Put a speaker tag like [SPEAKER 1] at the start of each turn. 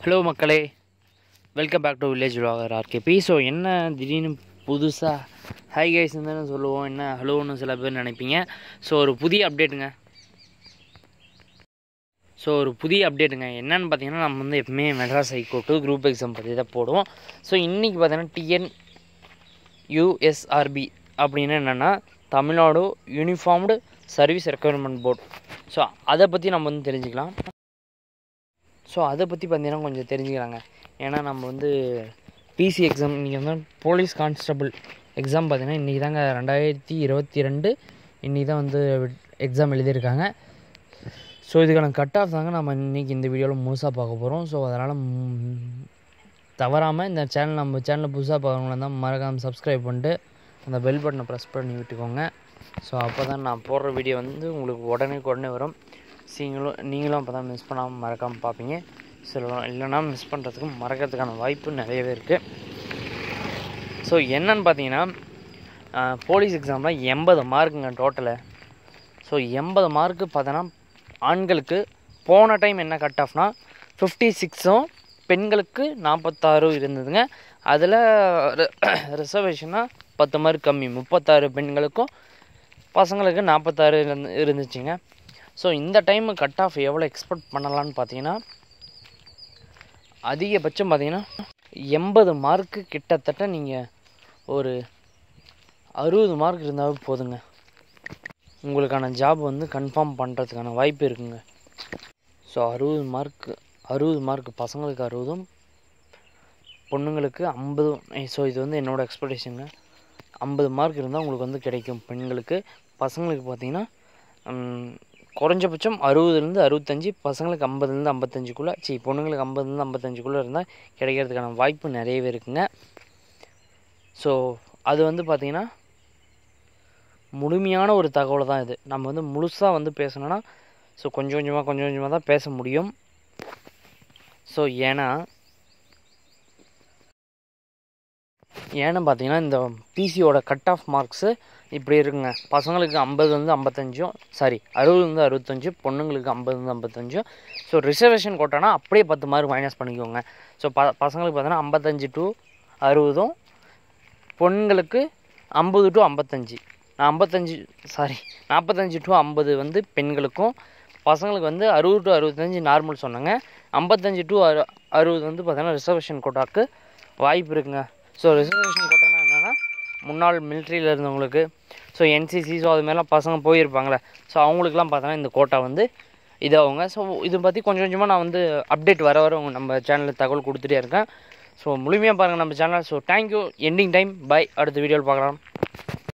[SPEAKER 1] hello மக்களே welcome back to village vlogger RKB so என்ன திடீர்னு புதுசாக ஹை கைஸ் தானே சொல்லுவோம் என்ன ஹலோன்னு சில பேர் நினைப்பீங்க ஸோ ஒரு புதிய அப்டேட்டுங்க ஸோ ஒரு புதிய அப்டேட்டுங்க என்னன்னு பார்த்தீங்கன்னா நம்ம வந்து எப்பவுமே மெட்ராஸ் ஹைகோர்ட்டு குரூப் எக்ஸாம் பற்றி தான் போடுவோம் ஸோ இன்றைக்கி பார்த்தீங்கன்னா டிஎன் யூஎஸ்ஆர்பி அப்படின்னு என்னென்னா Tamil Nadu uniformed service recruitment board so அதை பற்றி நம்ம வந்து தெரிஞ்சுக்கலாம் ஸோ அதை பற்றி பார்த்தீங்கன்னா கொஞ்சம் தெரிஞ்சுக்கிறாங்க ஏன்னா நம்ம வந்து பிசி எக்ஸாம் இன்றைக்கி வந்து போலீஸ் கான்ஸ்டபிள் எக்ஸாம் பார்த்தீங்கன்னா இன்றைக்கி தாங்க ரெண்டாயிரத்தி இருபத்தி ரெண்டு இன்றைக்கி தான் வந்து எக்ஸாம் எழுதியிருக்காங்க ஸோ இதுக்கான கட் ஆஃப் தாங்க நம்ம இன்றைக்கி இந்த வீடியோவில் முழுசாக பார்க்க போகிறோம் ஸோ அதனால் தவறாமல் இந்த சேனல் நம்ம சேனலில் புதுசாக பார்க்குறவங்களா தான் மறக்காமல் சப்ஸ்கிரைப் பண்ணிட்டு அந்த பெல் பட்டனை ப்ரெஸ் பண்ணி விட்டுக்கோங்க ஸோ அப்போ தான் நான் போடுற வீடியோ வந்து உங்களுக்கு உடனே உடனே வரும் நீங்களும் நீங்களும் அப்போ தான் மிஸ் பண்ணாமல் மறக்காமல் பார்ப்பீங்க சில இல்லைனா மிஸ் பண்ணுறதுக்கு மறக்கிறதுக்கான வாய்ப்பு நிறையவே இருக்குது ஸோ என்னன்னு பார்த்தீங்கன்னா போலீஸ் எக்ஸாமில் எண்பது மார்க்குங்க டோட்டலு ஸோ எண்பது மார்க்கு பார்த்தோன்னா ஆண்களுக்கு போன டைம் என்ன கட் ஆஃப்னா ஃபிஃப்டி சிக்ஸும் பெண்களுக்கு நாற்பத்தாறு இருந்ததுங்க அதில் ரிசர்வேஷனாக பத்து மார்க் கம்மி முப்பத்தாறு பெண்களுக்கும் பசங்களுக்கு நாற்பத்தாறு இருந்து இருந்துச்சுங்க ஸோ இந்த டைமு கட் ஆஃப் எவ்வளோ எக்ஸ்பெக்ட் பண்ணலான்னு பார்த்தீங்கன்னா அதிகபட்சம் பார்த்தீங்கன்னா எண்பது மார்க்கு கிட்டத்தட்ட நீங்கள் ஒரு அறுபது மார்க் இருந்தாலும் போதுங்க உங்களுக்கான ஜாப் வந்து கன்ஃபார்ம் பண்ணுறதுக்கான வாய்ப்பு இருக்குங்க ஸோ அறுபது மார்க்கு அறுபது மார்க் பசங்களுக்கு அறுபதும் பொண்ணுங்களுக்கு ஐம்பதும் ஸோ இது வந்து என்னோடய எக்ஸ்பெக்டேஷனுங்க ஐம்பது மார்க் இருந்தால் உங்களுக்கு வந்து கிடைக்கும் பெண்களுக்கு பசங்களுக்கு பார்த்தீங்கன்னா குறைஞ்சபட்சம் அறுபதுலேருந்து அறுபத்தஞ்சி பசங்களுக்கு ஐம்பதுலேருந்து ஐம்பத்தஞ்சுக்குள்ளே சி பொண்ணுங்களுக்கு ஐம்பதுலேருந்து ஐம்பத்தஞ்சுக்குள்ளே இருந்தால் கிடைக்கிறதுக்கான வாய்ப்பு நிறையவே இருக்குங்க ஸோ அது வந்து பார்த்திங்கன்னா முழுமையான ஒரு தகவல் தான் இது நம்ம வந்து முழுசாக வந்து பேசணுன்னா ஸோ கொஞ்சம் கொஞ்சமாக கொஞ்சம் கொஞ்சமாக தான் பேச முடியும் ஸோ ஏன்னா ஏன்னு பார்த்தீங்கன்னா இந்த பிசியோட கட் ஆஃப் மார்க்ஸு இப்படி இருக்குங்க பசங்களுக்கு ஐம்பதுலேருந்து ஐம்பத்தஞ்சும் சாரி அறுபதுலேருந்து அறுபத்தஞ்சு பொண்ணுங்களுக்கு ஐம்பதுலேருந்து ஐம்பத்தஞ்சும் ஸோ ரிசர்வேஷன் கோட்டானா அப்படியே பத்து மார்க் மைனஸ் பண்ணிக்கோங்க ஸோ ப பசங்களுக்கு பார்த்தீங்கன்னா ஐம்பத்தஞ்சு டு அறுபதும் பொண்ணுங்களுக்கு ஐம்பது டு ஐம்பத்தஞ்சு நான் ஐம்பத்தஞ்சு சாரி நாற்பத்தஞ்சு டு ஐம்பது வந்து பெண்களுக்கும் பசங்களுக்கு வந்து அறுபது டு அறுபத்தஞ்சு நார்மல் சொன்னாங்க ஐம்பத்தஞ்சு டு அறு அறுபது வந்து பார்த்தீங்கன்னா ரிசர்வேஷன் கோட்டாக்கு வாய்ப்பு இருக்குங்க ஸோ ரிசர்வேஷன் கோட்டானா என்னென்னா முன்னாள் மிலிட்ரியில் இருந்தவங்களுக்கு ஸோ என்சிசி ஸோ அது மாதிரிலாம் பசங்க போயிருப்பாங்களே ஸோ அவங்களுக்குலாம் பார்த்தோன்னா இந்த கோட்டா வந்து இதாகுங்க ஸோ இதை பற்றி கொஞ்சம் கொஞ்சமாக நான் வந்து அப்டேட் வர வர நம்ம சேனலில் தகவல் கொடுத்துட்டே இருக்கேன் ஸோ முழுமையாக பாருங்கள் நம்ம channel so thank you ending time bye அடுத்த வீடியோவில் பார்க்கலாம்